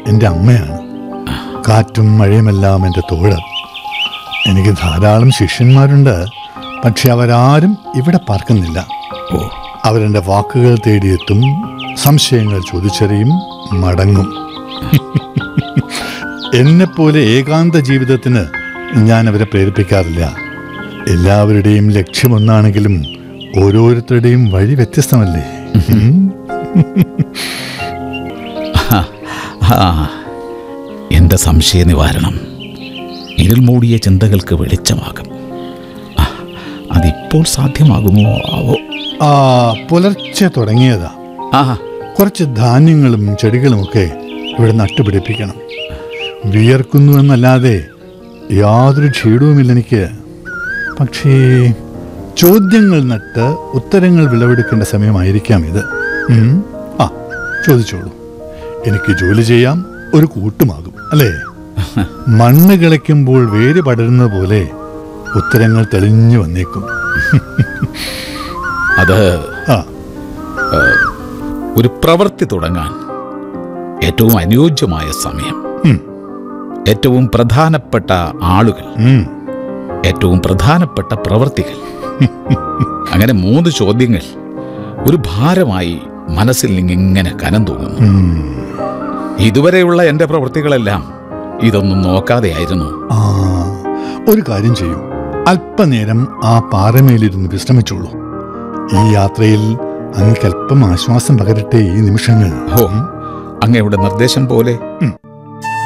എൻ്റെ അമ്മയാണ് കാറ്റും മഴയുമെല്ലാം എൻ്റെ തോഴർ എനിക്ക് ധാരാളം ശിഷ്യന്മാരുണ്ട് പക്ഷെ അവരാരും ഇവിടെ പാർക്കുന്നില്ല ഓ അവരെൻ്റെ വാക്കുകൾ തേടിയെത്തും സംശയങ്ങൾ ചോദിച്ചറിയും മടങ്ങും എന്നെപ്പോലെ ഏകാന്ത ജീവിതത്തിന് ഞാൻ അവരെ പ്രേരിപ്പിക്കാറില്ല എല്ലാവരുടെയും ലക്ഷ്യമൊന്നാണെങ്കിലും ഓരോരുത്തരുടെയും വഴി വ്യത്യസ്തമല്ലേ ഉം. ആ എൻ്റെ സംശയ നിവാരണം ഇരുൾ മൂടിയ ചിന്തകൾക്ക് വെളിച്ചമാകും ആ, അതിപ്പോൾ സാധ്യമാകുമോ ആവോ ആ പുലർച്ചെ തുടങ്ങിയതാ ആ കുറച്ച് ധാന്യങ്ങളും ചെടികളുമൊക്കെ ഇവിടെ നട്ടുപിടിപ്പിക്കണം വിയർക്കുന്നു എന്നല്ലാതെ യാതൊരു ക്ഷീണവുമില്ല എനിക്ക് പക്ഷേ ചോദ്യങ്ങൾ നട്ട് ഉത്തരങ്ങൾ വിളവെടുക്കേണ്ട സമയമായിരിക്കാം ഇത് ഉം. ആ ചോദിച്ചോളൂ എനിക്ക് ജോലി ചെയ്യാം ഒരു കൂട്ടുമാകും അല്ലേ മണ്ണ് കിളയ്ക്കുമ്പോൾ വേര് പടരുന്നത് പോലെ ഉത്തരങ്ങൾ തെളിഞ്ഞു വന്നേക്കും അത് ആ ഒരു പ്രവൃത്തി തുടങ്ങാൻ ഏറ്റവും അനുയോജ്യമായ സമയം ഉം, ഏറ്റവും പ്രധാനപ്പെട്ട ആളുകൾ ഉം. ഏറ്റവും പ്രധാനപ്പെട്ട പ്രവൃത്തികൾ അങ്ങനെ മൂന്ന് ചോദ്യങ്ങൾ ഒരു ഭാരമായി മനസ്സിൽ ഇങ്ങനെ കനം തൂങ്ങുന്നു ഉം. ഇതുവരെയുള്ള എൻ്റെ പ്രവൃത്തികളെല്ലാം ഇതൊന്നും നോക്കാതെയായിരുന്നു ആ ഒരു കാര്യം ചെയ്യൂ അല്പനേരം ആ പാറമേലിരുന്ന് വിശ്രമിച്ചോളൂ ഈ യാത്രയിൽ അങ്ങക്ക് അല്പം ആശ്വാസം പകരട്ടെ ഈ നിമിഷങ്ങൾ ഓ അങ്ങയുടെ നിർദ്ദേശം പോലെ ഉം.